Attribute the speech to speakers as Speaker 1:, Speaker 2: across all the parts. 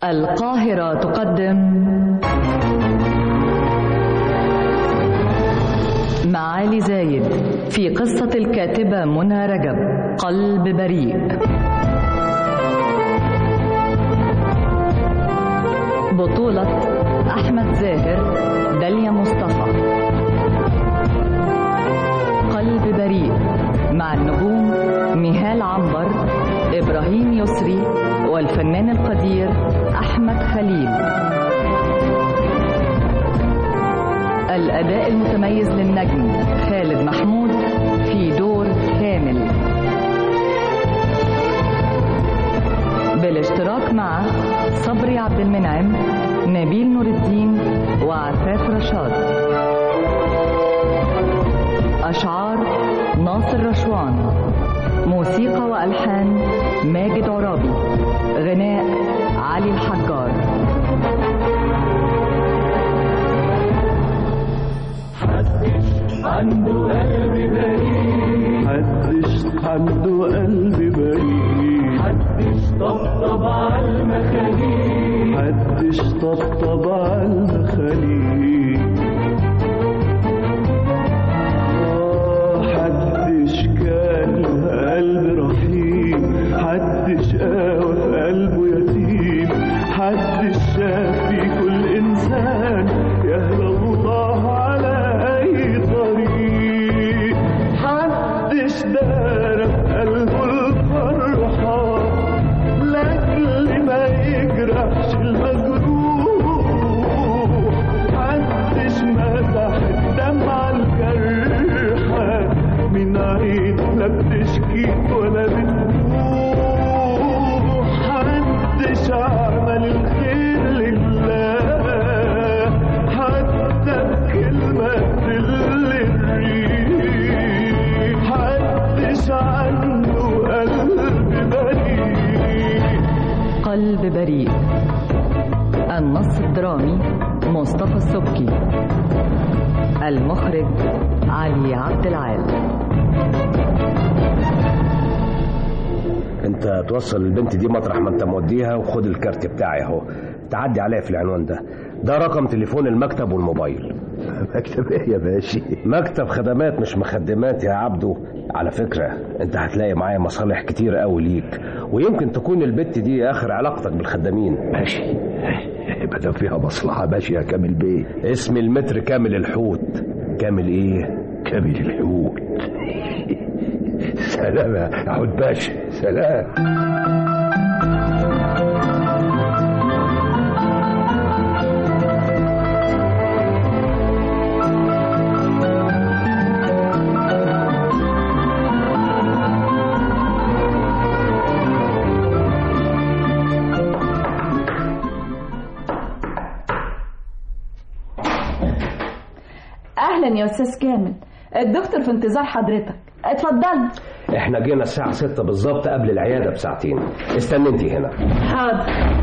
Speaker 1: القاهرة تقدم معالي زايد في قصة الكاتبة منى رجب قلب بريء بطولة أحمد زاهر داليا مصطفى قلب بريء مع النجوم نهال عنبر إبراهيم يسري والفنان القدير أحمد خليل الأداء المتميز للنجم خالد محمود في دور كامل بالاشتراك مع صبري عبد المنعم نبيل نور الدين وعفاف رشاد أشعار ناصر رشوان موسيقى وألحان ماجد عرابي غناء علي الحجار
Speaker 2: عنده قلب بريء
Speaker 3: محدش عنده قلب بريء
Speaker 2: محدش طبطب على المخاليق
Speaker 3: محدش طبطب على المخاليق آه، حدش كان له قلب رحيم حدش قاوى في قلبه يتيم حدش شاف في كل انسان يهدى الله على اي طريق حدش دار في قلبه الفرحه لاجل ما يجرحش المجروح محدش مسح الدمعة الجرحى من عين لا بتشكي ولا بتبوح محدش عمل الخير لله حتى بكلمة تل الريح محدش عنده قلب بريء
Speaker 1: قلب بريء النص الدرامي مصطفى السبكي المخرج علي عبد العال
Speaker 4: انت توصل البنت دي مطرح ما انت موديها وخد الكارت بتاعي اهو تعدي عليا في العنوان ده ده رقم تليفون المكتب والموبايل
Speaker 3: مكتب ايه يا باشا
Speaker 4: مكتب خدمات مش مخدمات يا عبدو على فكرة انت هتلاقي معايا مصالح كتير قوي ليك ويمكن تكون البت دي اخر علاقتك بالخدامين
Speaker 3: ماشي ما دام فيها مصلحه ماشي يا كامل بيه
Speaker 4: اسم المتر كامل الحوت كامل ايه
Speaker 3: كامل الحوت سلام يا حوت باشا سلام
Speaker 5: اهلا يا استاذ كامل الدكتور في انتظار حضرتك اتفضل
Speaker 4: احنا جينا الساعة ستة بالظبط قبل العيادة بساعتين استنى انت هنا
Speaker 5: حاضر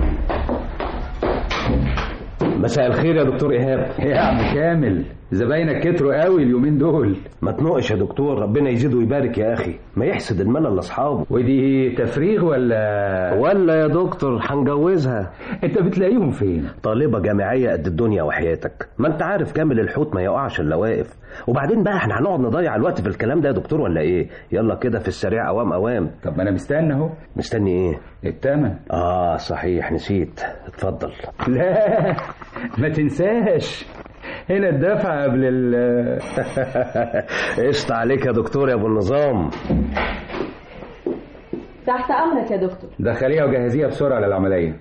Speaker 4: مساء الخير يا دكتور ايهاب
Speaker 6: يا عم كامل زباينك كتروا قوي اليومين دول
Speaker 4: ما تنقش يا دكتور ربنا يزيد ويبارك يا اخي ما يحسد الملل لاصحابه
Speaker 6: ودي تفريغ ولا
Speaker 4: ولا يا دكتور هنجوزها
Speaker 6: انت بتلاقيهم فين
Speaker 4: طالبة جامعية قد الدنيا وحياتك ما انت عارف كامل الحوت ما يقعش الا واقف وبعدين بقى احنا هنقعد نضيع الوقت في الكلام ده يا دكتور ولا ايه يلا كده في السريع اوام اوام
Speaker 6: طب ما انا مستني اهو
Speaker 4: مستني ايه
Speaker 6: التمن
Speaker 4: اه صحيح نسيت اتفضل
Speaker 6: لا ما تنساش هنا الدفع قبل ال
Speaker 4: قشط عليك يا دكتور يا ابو النظام
Speaker 5: تحت امرك يا دكتور
Speaker 6: دخليها وجهزيها بسرعه للعمليه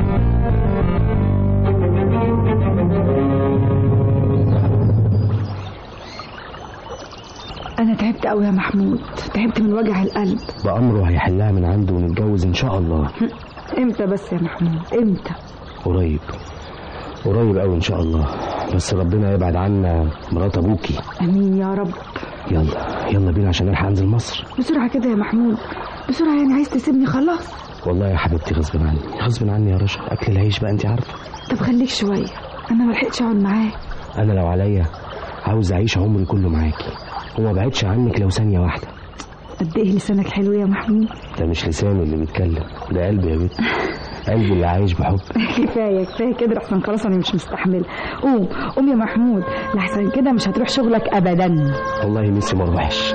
Speaker 7: أنا تعبت أوي يا محمود تعبت من وجع القلب
Speaker 8: بأمره هيحلها من عنده ونتجوز إن شاء الله
Speaker 7: إمتى بس يا محمود إمتى
Speaker 8: قريب قريب أوي إن شاء الله بس ربنا يبعد عنا مرات أبوكي
Speaker 7: أمين يا رب
Speaker 8: يلا يلا بينا عشان نلحق أنزل مصر
Speaker 7: بسرعة كده يا محمود بسرعة يعني عايز تسيبني خلاص
Speaker 8: والله يا حبيبتي غصب عني غصب عني يا رشا أكل العيش بقى أنت عارفة
Speaker 7: طب خليك شوية أنا ملحقتش أقعد معاك
Speaker 8: أنا لو عليا عاوز أعيش عمري كله معاكي وما بعدش عنك لو ثانية واحدة
Speaker 7: قد ايه لسانك حلو يا محمود
Speaker 8: ده مش لساني اللي بيتكلم ده قلبي يا بنت قلبي اللي عايش بحب
Speaker 7: كفايه كفايه كده احسن خلاص انا مش مستحمله قوم قوم يا محمود لحسن كده مش هتروح شغلك ابدا
Speaker 8: والله نفسي ما اروحش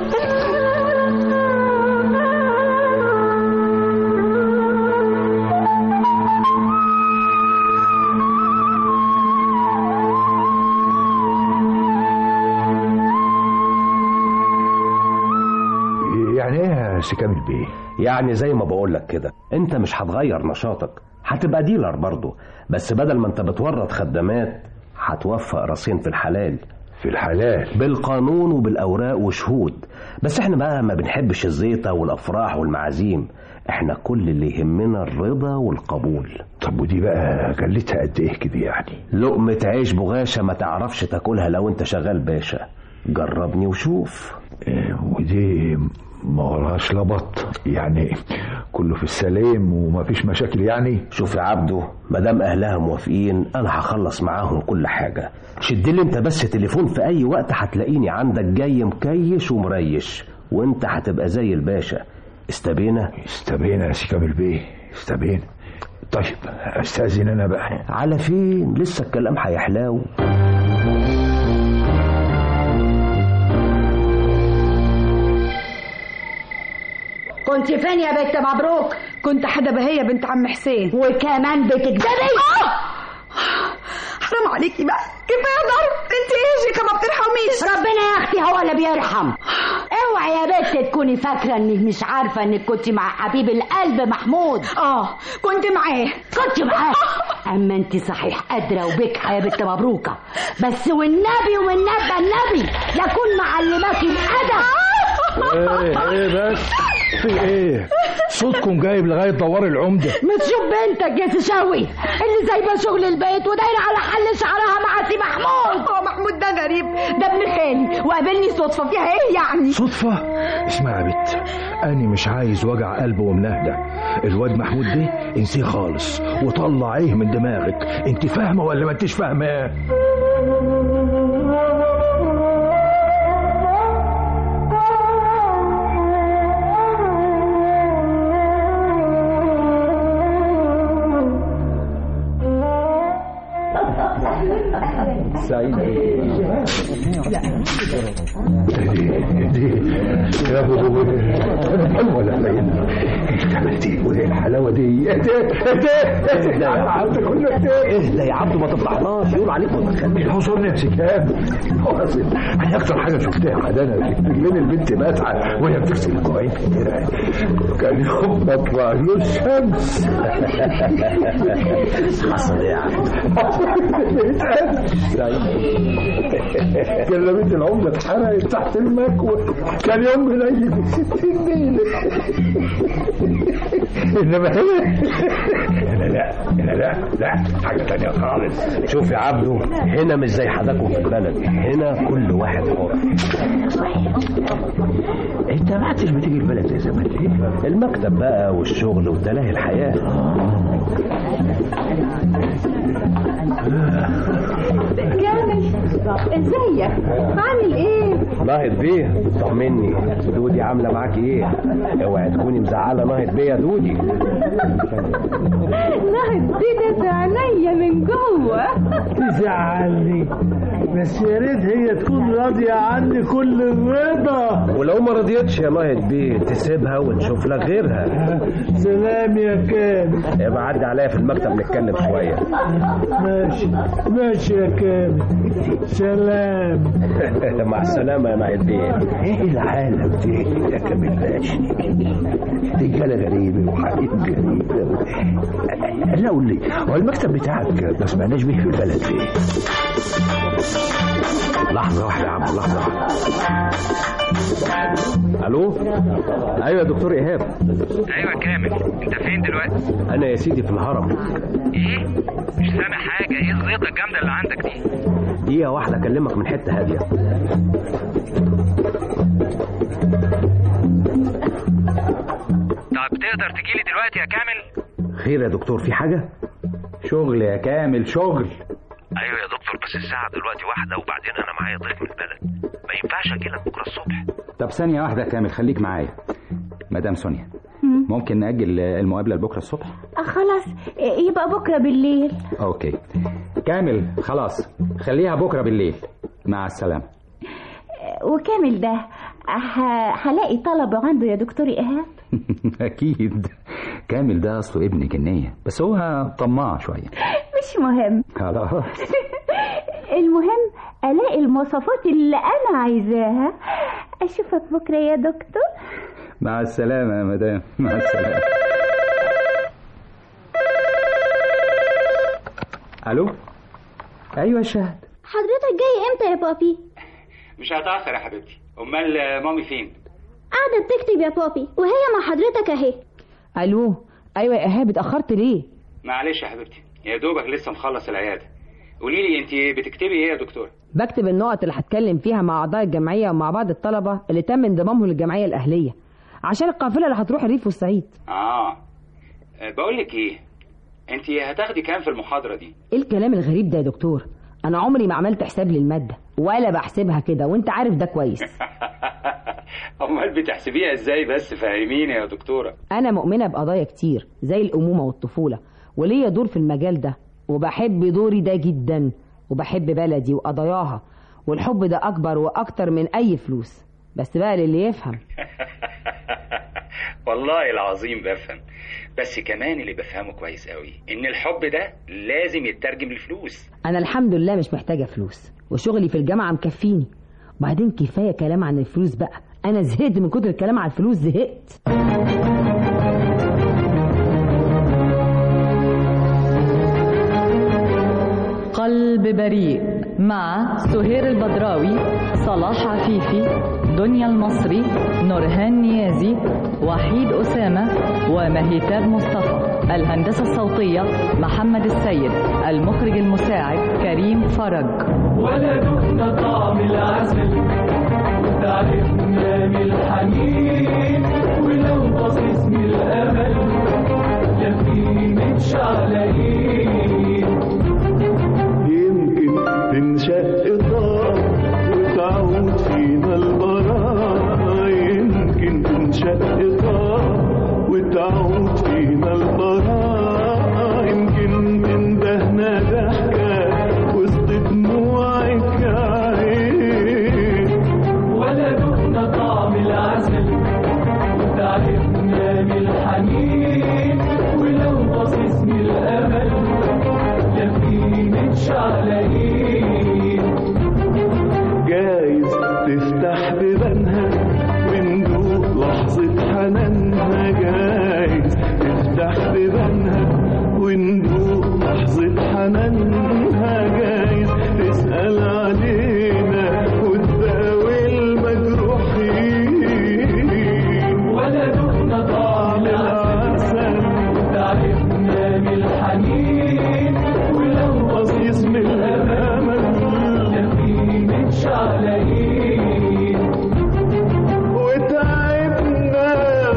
Speaker 3: يعني ايه يا سي كامل بيه
Speaker 4: يعني زي ما بقول لك كده انت مش هتغير نشاطك هتبقى ديلر برضه بس بدل ما انت بتورط خدامات هتوفق راسين في الحلال
Speaker 3: في الحلال
Speaker 4: بالقانون وبالاوراق وشهود بس احنا بقى ما بنحبش الزيطه والافراح والمعازيم احنا كل اللي يهمنا الرضا والقبول
Speaker 3: طب ودي بقى جلتها قد ايه كده يعني
Speaker 4: لقمة عيش بغاشة ما تعرفش تاكلها لو انت شغال باشا جربني وشوف
Speaker 3: إيه، ودي ما وراهاش لبط يعني كله في السلام ومفيش مشاكل يعني
Speaker 4: شوف يا عبده مادام اهلها موافقين انا هخلص معاهم كل حاجه شد لي انت بس تليفون في اي وقت هتلاقيني عندك جاي مكيش ومريش وانت هتبقى زي الباشا استبينا
Speaker 3: استبينا يا سي كامل بيه استبينا طيب استاذن انا بقى
Speaker 4: على فين لسه الكلام هيحلاو
Speaker 9: كنت فين يا بنت مبروك
Speaker 7: كنت حدا بهية بنت عم حسين
Speaker 9: وكمان بتكذبي
Speaker 7: حرام عليكي بقى كفايه ضرب انت ايجي ما بترحميش
Speaker 9: ربنا يا اختي هو اللي بيرحم اوعي يا بنت تكوني فاكره انك مش عارفه انك كنت مع حبيب القلب محمود
Speaker 7: اه كنت معاه
Speaker 9: كنت معاه اما انت صحيح قادره وبكحه يا بنت مبروكه بس والنبي والنبي النبي يكون معلماكي الادب
Speaker 3: ايه ايه بس في ايه صوتكم جايب لغايه دوار العمده
Speaker 9: ما تشوف بنتك يا سشاوي اللي سايبه شغل البيت ودايره على حل شعرها مع سي محمود
Speaker 7: هو محمود ده غريب ده ابن خالي وقابلني صدفه فيها ايه يعني
Speaker 3: صدفة اسمع يا بت أنا مش عايز وجع قلب ومنهدة الواد محمود ده انسيه خالص وطلعيه من دماغك انت فاهمة ولا ما انتش فاهمة يا ابو ولا فين انت عملتي وايه الحلاوه دي اهدى اهدى
Speaker 4: اهدى يا عبده ما تفضحناش يقول عليك متخلف
Speaker 3: الحصان يا سكاب انا اكتر حاجه شفتها حدانا رجلين البنت باتعه وهي بتغسل الكوعين كده كان يوم بطلع له الشمس
Speaker 4: حصل ايه يا عبده
Speaker 3: جلابيه العمده اتحرقت تحت المكوى كان يوم قليل في ستين ليله انما هنا هنا لا هنا لا لا حاجه تانية خالص
Speaker 4: شوف يا عبده هنا مش زي حداكم في البلد هنا كل واحد حر
Speaker 3: انت ما عدتش بتيجي البلد زي زمان ليه؟
Speaker 4: المكتب بقى والشغل وتلاهي الحياه
Speaker 5: كامل ازيك عامل ايه
Speaker 4: ناهد بيه طمني دودي عامله معاكي ايه اوعي تكوني مزعله ناهد بيه يا دودي
Speaker 5: نهد دي ده عينيا من جوه
Speaker 2: تزعلني بس يا ريت هي تكون راضية عني كل الرضا
Speaker 4: ولو ما رضيتش يا ناهد بيه تسيبها ونشوف لك غيرها
Speaker 2: سلام يا كامل
Speaker 4: يبقى عدي عليا في المكتب نتكلم شويه
Speaker 2: ماشي ماشي يا كامل سلام
Speaker 4: مع السلامه يا ناهد بيه
Speaker 3: ايه العالم ده يا كامل باشا رجاله غريبه وحقيقة غريبه لا قول لي هو المكتب بتاعك ما سمعناش بيه في البلد فين
Speaker 4: لحظه واحده يا عم لحظه واحده الو ايوه يا دكتور ايهاب
Speaker 10: ايوه كامل انت فين دلوقتي
Speaker 4: انا يا سيدي في الهرم
Speaker 10: ايه مش سامع حاجه ايه الزيطه الجامده اللي عندك دي
Speaker 4: دقيقه واحده اكلمك من حته هاديه
Speaker 10: طب تقدر تجيلي دلوقتي يا كامل
Speaker 4: خير يا دكتور في حاجه
Speaker 6: شغل يا كامل شغل
Speaker 10: ايوه يا دكتور بس الساعه دلوقتي واحده وبعدين انا معايا ضيف من البلد ما ينفعش اجيلك بكره الصبح
Speaker 6: طب ثانية واحدة يا كامل خليك معايا مدام سونيا ممكن نأجل المقابلة لبكرة الصبح
Speaker 11: آه، خلاص يبقى بكرة بالليل
Speaker 6: اوكي كامل خلاص خليها بكرة بالليل مع السلامة
Speaker 11: وكامل ده ه- هلاقي طلبه عنده يا دكتور إيهاب
Speaker 6: اكيد كامل ده اصله ابن جنية بس هو طماع شوية
Speaker 11: مش مهم
Speaker 6: خلاص
Speaker 11: المهم ألاقي المواصفات اللي أنا عايزاها أشوفك بكرة يا دكتور
Speaker 6: مع السلامة يا مدام مع السلامة الو ايوه شهد
Speaker 12: حضرتك جاي امتى يا بابي
Speaker 13: مش هتأخر يا حبيبتي امال مامي فين
Speaker 12: قاعدة بتكتب يا بابي وهي مع حضرتك اهي
Speaker 14: الو ايوه يا ايهاب اتاخرت ليه
Speaker 13: معلش يا حبيبتي يا دوبك لسه مخلص العياده قولي لي انت بتكتبي ايه يا دكتور
Speaker 14: بكتب النقط اللي هتكلم فيها مع اعضاء الجمعيه ومع بعض الطلبه اللي تم انضمامهم للجمعيه الاهليه عشان القافله اللي هتروح الريف والصعيد
Speaker 13: اه بقول لك ايه انت هتاخدي كام في المحاضره دي
Speaker 14: ايه الكلام الغريب ده يا دكتور انا عمري ما عملت حساب للماده ولا بحسبها كده وانت عارف ده كويس
Speaker 13: امال بتحسبيها ازاي بس فهميني يا دكتوره
Speaker 14: انا مؤمنه بقضايا كتير زي الامومه والطفوله وليا دور في المجال ده وبحب دوري ده جدا وبحب بلدي وقضاياها والحب ده اكبر واكتر من اي فلوس بس بقى للي يفهم
Speaker 13: والله العظيم بفهم بس كمان اللي بفهمه كويس قوي ان الحب ده لازم يترجم لفلوس
Speaker 14: انا الحمد لله مش محتاجه فلوس وشغلي في الجامعه مكفيني وبعدين كفايه كلام عن الفلوس بقى انا زهقت من كتر الكلام عن الفلوس زهقت
Speaker 1: قلب بريء مع سهير البدراوي صلاح عفيفي دنيا المصري نورهان نيازي وحيد أسامة ومهيتاب مصطفى الهندسة الصوتية محمد السيد المخرج المساعد كريم فرج
Speaker 2: ولا دقنا طعم العسل وتعرفنا من الحنين ولو بصيص من الامل يبكي من شعلين
Speaker 15: يمكن تنشق الدار وتعود فينا البراءة يمكن تنشق الدار وتعود فينا البراءة يمكن من دهنا ضحكة وسط دموعك عين
Speaker 2: ولا دقنا طعم العسل وتعرفنا من الحنين ولو بصيص من الامل يبكي من شعلين
Speaker 15: جايز تفتح بيبانها وندوق لحظة حنانها جايز تفتح بيبانها وندوق لحظة حنانها جايز تسأل علينا وتداوي المجروحين
Speaker 2: ولا دقنا طعم العسل وتعرفنا من الحنين ولو
Speaker 15: بصيص من الأمل
Speaker 2: يبكي من شعلين
Speaker 15: وتعبنا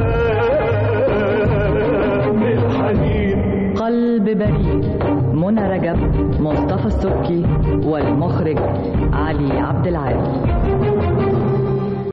Speaker 15: من الحنين
Speaker 1: قلب بريء منى رجب مصطفى السبكي والمخرج علي عبد العال